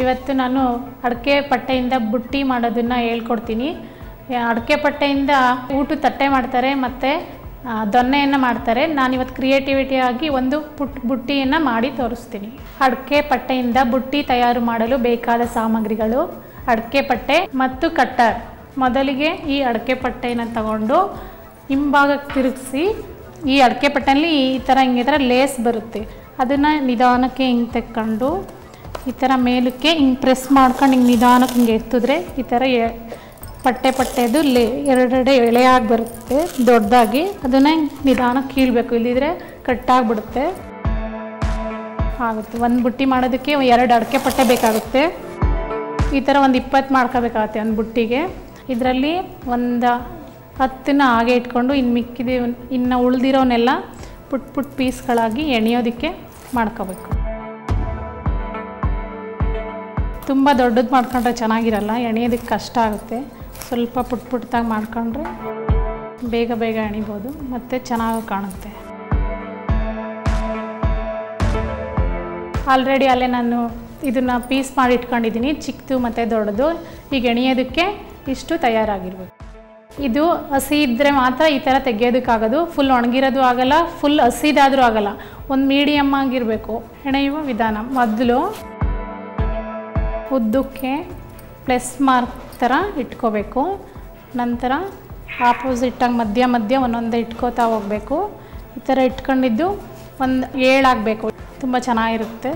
ಇವತ್ತು ನಾನು ಅಡಿಕೆ ಪಟ್ಟೆಯಿಂದ ಬುಟ್ಟಿ ಮಾಡೋದನ್ನು ಹೇಳ್ಕೊಡ್ತೀನಿ ಅಡಿಕೆ ಪಟ್ಟೆಯಿಂದ ಊಟ ತಟ್ಟೆ ಮಾಡ್ತಾರೆ ಮತ್ತು ದೊನ್ನೆಯನ್ನು ಮಾಡ್ತಾರೆ ನಾನಿವತ್ತು ಕ್ರಿಯೇಟಿವಿಟಿ ಆಗಿ ಒಂದು ಪುಟ್ ಬುಟ್ಟಿಯನ್ನು ಮಾಡಿ ತೋರಿಸ್ತೀನಿ ಅಡಿಕೆ ಪಟ್ಟೆಯಿಂದ ಬುಟ್ಟಿ ತಯಾರು ಮಾಡಲು ಬೇಕಾದ ಸಾಮಗ್ರಿಗಳು ಅಡಿಕೆ ಪಟ್ಟೆ ಮತ್ತು ಕಟ್ಟರ್ ಮೊದಲಿಗೆ ಈ ಅಡಿಕೆ ಪಟ್ಟೆಯನ್ನು ತಗೊಂಡು ಹಿಂಭಾಗಕ್ಕೆ ತಿರುಗಿಸಿ ಈ ಅಡಿಕೆ ಪಟ್ಟೆಯಲ್ಲಿ ಈ ಥರ ಹಿಂಗೆ ಥರ ಲೇಸ್ ಬರುತ್ತೆ ಅದನ್ನು ನಿಧಾನಕ್ಕೆ ಹಿಂಗೆ ತೆಕ್ಕೊಂಡು ಈ ಥರ ಮೇಲಕ್ಕೆ ಹಿಂಗೆ ಪ್ರೆಸ್ ಮಾಡ್ಕೊಂಡು ಹಿಂಗೆ ನಿಧಾನಕ್ಕೆ ಹಿಂಗೆ ಎತ್ತಿದ್ರೆ ಈ ಥರ ಎ ಪಟ್ಟೆ ಪಟ್ಟೆದು ಲೇ ಎರಡೆರಡೆ ಎಳೆಯಾಗಿ ಬರುತ್ತೆ ದೊಡ್ಡದಾಗಿ ಅದನ್ನು ನಿಧಾನಕ್ಕೆ ಕೀಳಬೇಕು ಇಲ್ಲಿದ್ರೆ ಕಟ್ಟಾಗ್ಬಿಡುತ್ತೆ ಆಗುತ್ತೆ ಒಂದು ಬುಟ್ಟಿ ಮಾಡೋದಕ್ಕೆ ಎರಡು ಅಡಿಕೆ ಪಟ್ಟೆ ಬೇಕಾಗುತ್ತೆ ಈ ಥರ ಒಂದು ಇಪ್ಪತ್ತು ಮಾಡ್ಕೋಬೇಕಾಗತ್ತೆ ಒಂದು ಬುಟ್ಟಿಗೆ ಇದರಲ್ಲಿ ಒಂದು ಹತ್ತನ್ನ ಹಾಗೆ ಇಟ್ಕೊಂಡು ಇನ್ನು ಮಿಕ್ಕಿದ ಇನ್ನು ಉಳಿದಿರೋನೆಲ್ಲ ಪುಟ್ ಪುಟ್ ಪೀಸ್ಗಳಾಗಿ ಎಣಿಯೋದಕ್ಕೆ ಮಾಡ್ಕೋಬೇಕು ತುಂಬ ದೊಡ್ಡದು ಮಾಡ್ಕೊಂಡ್ರೆ ಚೆನ್ನಾಗಿರಲ್ಲ ಎಣಿಯೋದಕ್ಕೆ ಕಷ್ಟ ಆಗುತ್ತೆ ಸ್ವಲ್ಪ ಪುಟ್ ಪುಟ್ದಾಗಿ ಮಾಡ್ಕೊಂಡ್ರೆ ಬೇಗ ಬೇಗ ಎಣಿಬೋದು ಮತ್ತು ಚೆನ್ನಾಗಿ ಕಾಣುತ್ತೆ ಆಲ್ರೆಡಿ ಅಲ್ಲೇ ನಾನು ಇದನ್ನು ಪೀಸ್ ಮಾಡಿ ಇಟ್ಕೊಂಡಿದ್ದೀನಿ ಚಿಕ್ಕದು ಮತ್ತು ದೊಡ್ಡದು ಈಗ ಎಣಿಯೋದಕ್ಕೆ ಇಷ್ಟು ತಯಾರಾಗಿರ್ಬೇಕು ಇದು ಹಸಿ ಇದ್ದರೆ ಮಾತ್ರ ಈ ಥರ ತೆಗಿಯೋದಕ್ಕಾಗೋದು ಫುಲ್ ಒಣಗಿರೋದು ಆಗಲ್ಲ ಫುಲ್ ಹಸಿದಾದರೂ ಆಗಲ್ಲ ಒಂದು ಮೀಡಿಯಮ್ ಆಗಿರಬೇಕು ಹೆಣೆಯುವ ವಿಧಾನ ಮೊದಲು ಉದ್ದಕ್ಕೆ ಪ್ಲಸ್ ಮಾರ್ಕ್ ಥರ ಇಟ್ಕೋಬೇಕು ನಂತರ ಆಪೋಸಿಟ್ಟಾಗಿ ಮಧ್ಯ ಮಧ್ಯ ಒಂದೊಂದೇ ಇಟ್ಕೋತಾ ಹೋಗಬೇಕು ಈ ಥರ ಇಟ್ಕೊಂಡಿದ್ದು ಒಂದು ಏಳಾಗಬೇಕು ತುಂಬ ಚೆನ್ನಾಗಿರುತ್ತೆ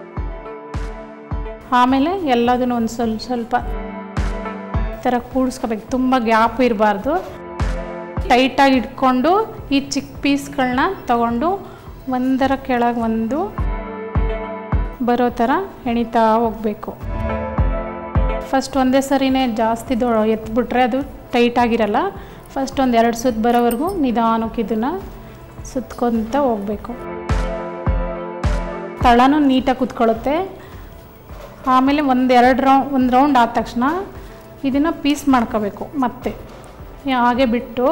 ಆಮೇಲೆ ಎಲ್ಲದನ್ನು ಒಂದು ಸ್ವಲ್ಪ ಸ್ವಲ್ಪ ಈ ಥರ ಕೂಡಿಸ್ಕೋಬೇಕು ತುಂಬ ಗ್ಯಾಪ್ ಇರಬಾರ್ದು ಟೈಟಾಗಿ ಇಟ್ಕೊಂಡು ಈ ಚಿಕ್ಕ ಪೀಸ್ಗಳನ್ನ ತಗೊಂಡು ಒಂದರ ಕೆಳಗೆ ಒಂದು ಬರೋ ಥರ ಎಣಿತಾ ಹೋಗಬೇಕು ಫಸ್ಟ್ ಒಂದೇ ಸರಿನೇ ಜಾಸ್ತಿ ದೊ ಎತ್ಬಿಟ್ರೆ ಅದು ಟೈಟಾಗಿರಲ್ಲ ಫಸ್ಟ್ ಒಂದು ಎರಡು ಸುತ್ತು ಬರೋವರೆಗೂ ನಿಧಾನಕ್ಕೆ ಇದನ್ನು ಸುತ್ಕೊತ ಹೋಗಬೇಕು ತಳನೂ ನೀಟಾಗಿ ಕುತ್ಕೊಳ್ಳುತ್ತೆ ಆಮೇಲೆ ಒಂದು ಎರಡು ರೌಂಡ್ ಒಂದು ರೌಂಡ್ ಆದ ತಕ್ಷಣ ಇದನ್ನು ಪೀಸ್ ಮಾಡ್ಕೋಬೇಕು ಮತ್ತೆ ಹಾಗೆ ಬಿಟ್ಟು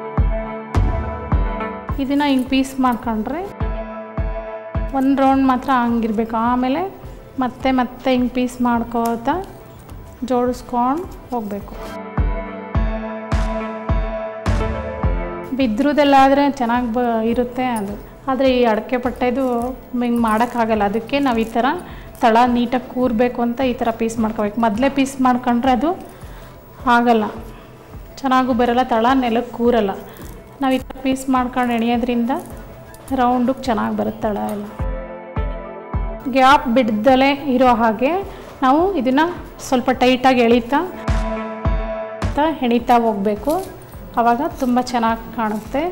ಇದನ್ನು ಹಿಂಗೆ ಪೀಸ್ ಮಾಡ್ಕೊಂಡ್ರೆ ಒಂದು ರೌಂಡ್ ಮಾತ್ರ ಹಂಗಿರ್ಬೇಕು ಆಮೇಲೆ ಮತ್ತೆ ಮತ್ತೆ ಹಿಂಗೆ ಪೀಸ್ ಮಾಡ್ಕೋತಾ ಜೋಡಿಸ್ಕೊಂಡು ಹೋಗಬೇಕು ಬಿದ್ರುದೆಲ್ಲಾದರೆ ಚೆನ್ನಾಗಿ ಬ ಇರುತ್ತೆ ಅದು ಆದರೆ ಈ ಅಡಿಕೆ ಪಟ್ಟೆದು ಹಿಂಗೆ ಮಾಡೋಕ್ಕಾಗಲ್ಲ ಅದಕ್ಕೆ ನಾವು ಈ ಥರ ತಳ ನೀಟಾಗಿ ಕೂರಬೇಕು ಅಂತ ಈ ಥರ ಪೀಸ್ ಮಾಡ್ಕೋಬೇಕು ಮೊದಲೇ ಪೀಸ್ ಮಾಡ್ಕೊಂಡ್ರೆ ಅದು ಆಗಲ್ಲ ಚೆನ್ನಾಗೂ ಬರಲ್ಲ ತಳ ನೆಲಕ್ಕೆ ಕೂರಲ್ಲ ನಾವು ಈ ಥರ ಪೀಸ್ ಮಾಡ್ಕೊಂಡು ಎಣಿಯೋದ್ರಿಂದ ರೌಂಡಿಗೆ ಚೆನ್ನಾಗಿ ಬರುತ್ತೆ ತಳ ಎಲ್ಲ ಗ್ಯಾಪ್ ಬಿಡ್ದಲೇ ಇರೋ ಹಾಗೆ ನಾವು ಇದನ್ನು ಸ್ವಲ್ಪ ಟೈಟಾಗಿ ಎಳಿತಾ ಹೆಣಿತಾ ಹೋಗಬೇಕು ಆವಾಗ ತುಂಬ ಚೆನ್ನಾಗಿ ಕಾಣುತ್ತೆ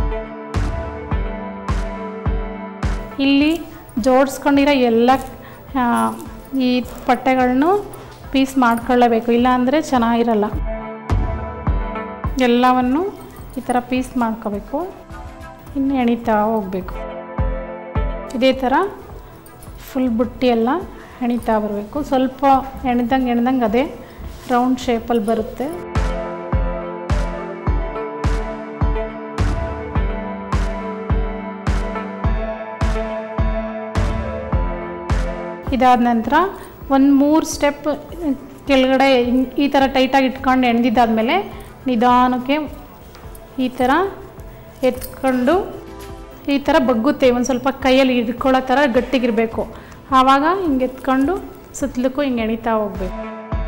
ಇಲ್ಲಿ ಜೋಡಿಸ್ಕೊಂಡಿರೋ ಎಲ್ಲ ಈ ಪಟ್ಟೆಗಳನ್ನು ಪೀಸ್ ಮಾಡ್ಕೊಳ್ಳೇಬೇಕು ಇಲ್ಲಾಂದರೆ ಚೆನ್ನಾಗಿರಲ್ಲ ಎಲ್ಲವನ್ನು ಈ ಥರ ಪೀಸ್ ಮಾಡ್ಕೋಬೇಕು ಇನ್ನು ಎಣಿತಾ ಹೋಗಬೇಕು ಇದೇ ಥರ ಫುಲ್ ಬುಟ್ಟಿ ಎಲ್ಲ ಎಣಿತಾ ಬರಬೇಕು ಸ್ವಲ್ಪ ಎಣ್ದಂಗೆ ಎಣ್ದಂಗೆ ಅದೇ ರೌಂಡ್ ಶೇಪಲ್ಲಿ ಬರುತ್ತೆ ಇದಾದ ನಂತರ ಒಂದು ಮೂರು ಸ್ಟೆಪ್ ಕೆಳಗಡೆ ಹಿಂಗ್ ಈ ಥರ ಟೈಟಾಗಿ ಇಟ್ಕೊಂಡು ಎಣ್ದಿದ್ದಾದಮೇಲೆ ನಿಧಾನಕ್ಕೆ ಈ ಥರ ಎತ್ಕೊಂಡು ಈ ಥರ ಬಗ್ಗುತ್ತೆ ಒಂದು ಸ್ವಲ್ಪ ಕೈಯಲ್ಲಿ ಹಿಡ್ಕೊಳ್ಳೋ ಥರ ಗಟ್ಟಿಗಿರಬೇಕು ಆವಾಗ ಹಿಂಗೆ ಎತ್ಕೊಂಡು ಸುತ್ತಲಕ್ಕೂ ಹಿಂಗೆ ಎಣಿತಾ ಹೋಗ್ಬೇಕು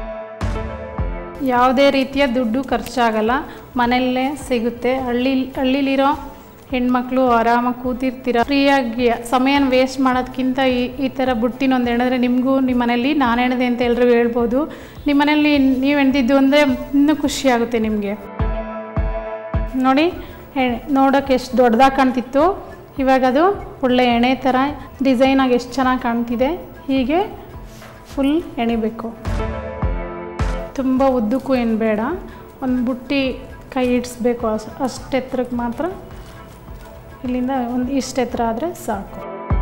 ಯಾವುದೇ ರೀತಿಯ ದುಡ್ಡು ಖರ್ಚಾಗಲ್ಲ ಮನೆಯಲ್ಲೇ ಸಿಗುತ್ತೆ ಹಳ್ಳಿ ಹಳ್ಳಿಲಿರೋ ಹೆಣ್ಮಕ್ಳು ಆರಾಮಾಗಿ ಕೂತಿರ್ತೀರ ಫ್ರೀಯಾಗಿ ಸಮಯನ ವೇಸ್ಟ್ ಮಾಡೋದಕ್ಕಿಂತ ಈ ಈ ಥರ ಬುಟ್ಟಿನ ಒಂದು ಎಣಿದ್ರೆ ನಿಮಗೂ ನಿಮ್ಮ ಮನೇಲಿ ನಾನು ಎಣದೆ ಅಂತ ಎಲ್ರಿಗೂ ಹೇಳ್ಬೋದು ನಿಮ್ಮ ಮನೇಲಿ ನೀವು ಎಣ್ದಿದ್ದು ಅಂದರೆ ಇನ್ನೂ ಖುಷಿ ಆಗುತ್ತೆ ನಿಮಗೆ ನೋಡಿ ನೋಡೋಕ್ಕೆ ಎಷ್ಟು ದೊಡ್ಡದಾಗಿ ಕಾಣ್ತಿತ್ತು ಇವಾಗ ಅದು ಒಳ್ಳೆ ಎಣೆ ಥರ ಡಿಸೈನಾಗಿ ಎಷ್ಟು ಚೆನ್ನಾಗಿ ಕಾಣ್ತಿದೆ ಹೀಗೆ ಫುಲ್ ಎಣಿಬೇಕು ತುಂಬ ಉದ್ದಕ್ಕೂ ಏನು ಬೇಡ ಒಂದು ಬುಟ್ಟಿ ಕೈ ಇಡಿಸ್ಬೇಕು ಅಷ್ಟು ಅಷ್ಟು ಎತ್ತರಕ್ಕೆ ಮಾತ್ರ ಇಲ್ಲಿಂದ ಒಂದು ಇಷ್ಟು ಎತ್ತರ ಆದರೆ ಸಾಕು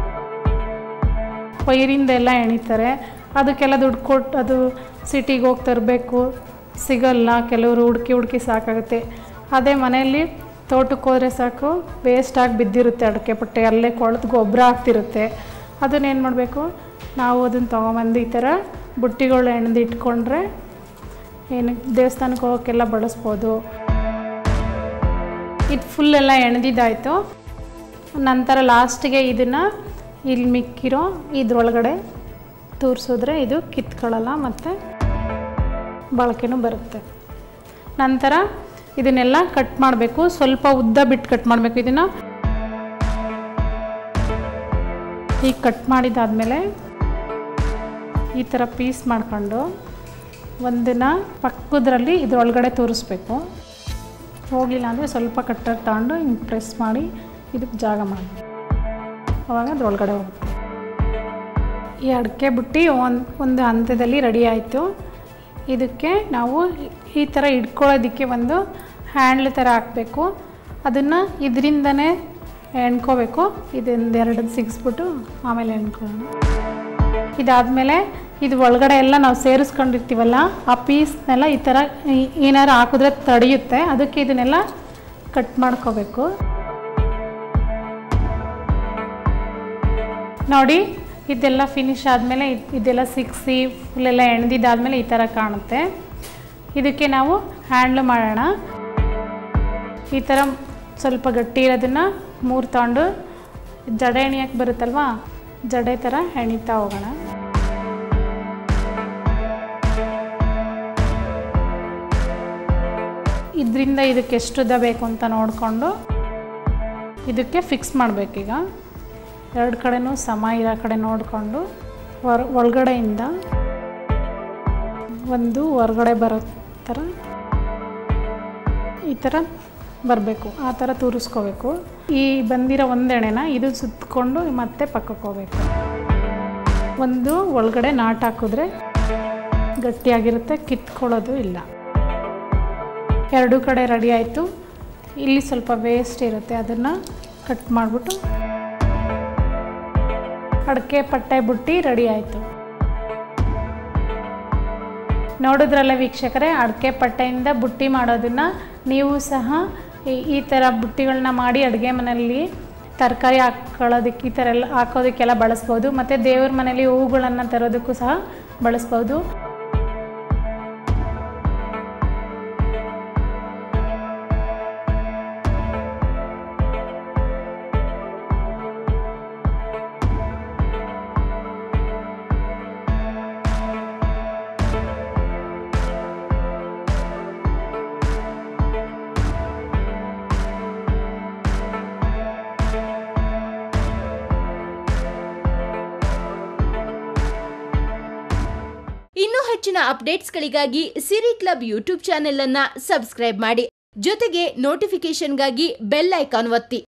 ಪೈರಿಂದ ಎಲ್ಲ ಎಣಿತಾರೆ ಅದಕ್ಕೆಲ್ಲ ದುಡ್ಡು ಕೊಟ್ಟು ಅದು ಸಿಟಿಗೆ ಹೋಗಿ ತರಬೇಕು ಸಿಗಲ್ಲ ಕೆಲವರು ಹುಡುಕಿ ಹುಡುಕಿ ಸಾಕಾಗುತ್ತೆ ಅದೇ ಮನೆಯಲ್ಲಿ ತೋಟಕ್ಕೆ ಹೋದರೆ ಸಾಕು ವೇಸ್ಟಾಗಿ ಬಿದ್ದಿರುತ್ತೆ ಅಡಿಕೆ ಪಟ್ಟೆ ಅಲ್ಲೇ ಕೊಳೆತು ಗೊಬ್ಬರ ಆಗ್ತಿರುತ್ತೆ ಅದನ್ನೇನು ಮಾಡಬೇಕು ನಾವು ಅದನ್ನು ತೊಗೊಂಬಂದು ಈ ಥರ ಬುಟ್ಟಿಗಳು ಎಣ್ದು ಇಟ್ಕೊಂಡ್ರೆ ಏನಕ್ಕೆ ದೇವಸ್ಥಾನಕ್ಕೆ ಹೋಗೋಕ್ಕೆಲ್ಲ ಬಳಸ್ಬೋದು ಇದು ಫುಲ್ ಎಲ್ಲ ಎಣ್ದಿದ್ದಾಯಿತು ನಂತರ ಲಾಸ್ಟಿಗೆ ಇದನ್ನು ಇಲ್ಲಿ ಮಿಕ್ಕಿರೋ ಇದ್ರೊಳಗಡೆ ತೂರಿಸಿದ್ರೆ ಇದು ಕಿತ್ಕೊಳ್ಳಲ್ಲ ಮತ್ತು ಬಳಕೆನೂ ಬರುತ್ತೆ ನಂತರ ಇದನ್ನೆಲ್ಲ ಕಟ್ ಮಾಡಬೇಕು ಸ್ವಲ್ಪ ಉದ್ದ ಬಿಟ್ಟು ಕಟ್ ಮಾಡಬೇಕು ಇದನ್ನು ಈಗ ಕಟ್ ಮಾಡಿದಾದಮೇಲೆ ಈ ಥರ ಪೀಸ್ ಮಾಡ್ಕೊಂಡು ಒಂದನ್ನು ಪಕ್ಕದ್ರಲ್ಲಿ ಇದ್ರೊಳಗಡೆ ತೋರಿಸ್ಬೇಕು ಹೋಗಲಿಲ್ಲ ಅಂದರೆ ಸ್ವಲ್ಪ ಕಟ್ಟರ್ ತಗೊಂಡು ಹಿಂಗೆ ಪ್ರೆಸ್ ಮಾಡಿ ಇದಕ್ಕೆ ಜಾಗ ಮಾಡಿ ಅವಾಗ ಅದ್ರೊಳಗಡೆ ಹೋಗುತ್ತೆ ಈ ಅಡಿಕೆ ಬುಟ್ಟಿ ಒಂದು ಒಂದು ಹಂತದಲ್ಲಿ ರೆಡಿ ಆಯಿತು ಇದಕ್ಕೆ ನಾವು ಈ ಥರ ಇಟ್ಕೊಳ್ಳೋದಕ್ಕೆ ಒಂದು ಹ್ಯಾಂಡ್ಲ್ ಥರ ಹಾಕಬೇಕು ಅದನ್ನು ಇದರಿಂದನೇ ಎಣ್ಕೋಬೇಕು ಇದೊಂದು ಎರಡು ಸಿಗಿಸ್ಬಿಟ್ಟು ಆಮೇಲೆ ಎಣ್ಕೊಳ್ಳೋಣ ಇದಾದಮೇಲೆ ಇದು ಒಳಗಡೆ ಎಲ್ಲ ನಾವು ಸೇರಿಸ್ಕೊಂಡಿರ್ತೀವಲ್ಲ ಆ ಪೀಸ್ನೆಲ್ಲ ಈ ಥರ ಏನಾರು ಹಾಕಿದ್ರೆ ತಡೆಯುತ್ತೆ ಅದಕ್ಕೆ ಇದನ್ನೆಲ್ಲ ಕಟ್ ಮಾಡ್ಕೋಬೇಕು ನೋಡಿ ಇದೆಲ್ಲ ಫಿನಿಶ್ ಆದಮೇಲೆ ಇದೆಲ್ಲ ಸಿಕ್ಸಿ ಫುಲ್ಲೆಲ್ಲ ಎಣ್ದಿದ್ದಾದಮೇಲೆ ಈ ಥರ ಕಾಣುತ್ತೆ ಇದಕ್ಕೆ ನಾವು ಹ್ಯಾಂಡ್ಲ್ ಮಾಡೋಣ ಈ ಥರ ಸ್ವಲ್ಪ ಗಟ್ಟಿ ಇರೋದನ್ನು ಮೂರು ತಗೊಂಡು ಜಡೆ ಎಣಿಯಕ್ಕೆ ಬರುತ್ತಲ್ವಾ ಜಡೆ ಥರ ಎಣಿತಾ ಹೋಗೋಣ ಇದರಿಂದ ಇದಕ್ಕೆ ಎಷ್ಟು ಉದ್ದ ಬೇಕು ಅಂತ ನೋಡಿಕೊಂಡು ಇದಕ್ಕೆ ಫಿಕ್ಸ್ ಮಾಡಬೇಕೀಗ ಎರಡು ಕಡೆನೂ ಸಮ ಇರೋ ಕಡೆ ನೋಡಿಕೊಂಡು ಹೊರ ಒಳಗಡೆಯಿಂದ ಒಂದು ಹೊರಗಡೆ ಬರೋ ಥರ ಈ ಥರ ಬರಬೇಕು ಆ ಥರ ತೂರಿಸ್ಕೋಬೇಕು ಈ ಬಂದಿರೋ ಒಂದೆಣೆನ ಇದು ಸುತ್ತಕೊಂಡು ಮತ್ತೆ ಪಕ್ಕಕ್ಕೆ ಹೋಗ್ಬೇಕು ಒಂದು ಒಳಗಡೆ ನಾಟ್ ಹಾಕಿದ್ರೆ ಗಟ್ಟಿಯಾಗಿರುತ್ತೆ ಕಿತ್ಕೊಳ್ಳೋದು ಇಲ್ಲ ಎರಡೂ ಕಡೆ ರೆಡಿ ಆಯಿತು ಇಲ್ಲಿ ಸ್ವಲ್ಪ ವೇಸ್ಟ್ ಇರುತ್ತೆ ಅದನ್ನು ಕಟ್ ಮಾಡಿಬಿಟ್ಟು ಅಡಿಕೆ ಪಟ್ಟೆ ಬುಟ್ಟಿ ರೆಡಿ ಆಯಿತು ನೋಡಿದ್ರಲ್ಲ ವೀಕ್ಷಕರೇ ಅಡಿಕೆ ಪಟ್ಟೆಯಿಂದ ಬುಟ್ಟಿ ಮಾಡೋದನ್ನು ನೀವು ಸಹ ಈ- ಈ ಥರ ಬುಟ್ಟಿಗಳನ್ನ ಮಾಡಿ ಅಡುಗೆ ಮನೆಯಲ್ಲಿ ತರಕಾರಿ ಹಾಕ್ಕೊಳ್ಳೋದಕ್ಕೆ ಈ ಥರ ಎಲ್ಲ ಹಾಕೋದಕ್ಕೆಲ್ಲ ಬಳಸ್ಬೋದು ಮತ್ತು ದೇವ್ರ ಮನೇಲಿ ಹೂಗಳನ್ನು ತರೋದಕ್ಕೂ ಸಹ ಬಳಸ್ಬೋದು ಇನ್ನೂ ಹೆಚ್ಚಿನ ಅಪ್ಡೇಟ್ಸ್ಗಳಿಗಾಗಿ ಸಿರಿ ಕ್ಲಬ್ ಯೂಟ್ಯೂಬ್ ಚಾನೆಲ್ ಅನ್ನ ಸಬ್ಸ್ಕ್ರೈಬ್ ಮಾಡಿ ಜೊತೆಗೆ ನೋಟಿಫಿಕೇಶನ್ಗಾಗಿ ಬೆಲ್ ಐಕಾನ್ ಒತ್ತಿ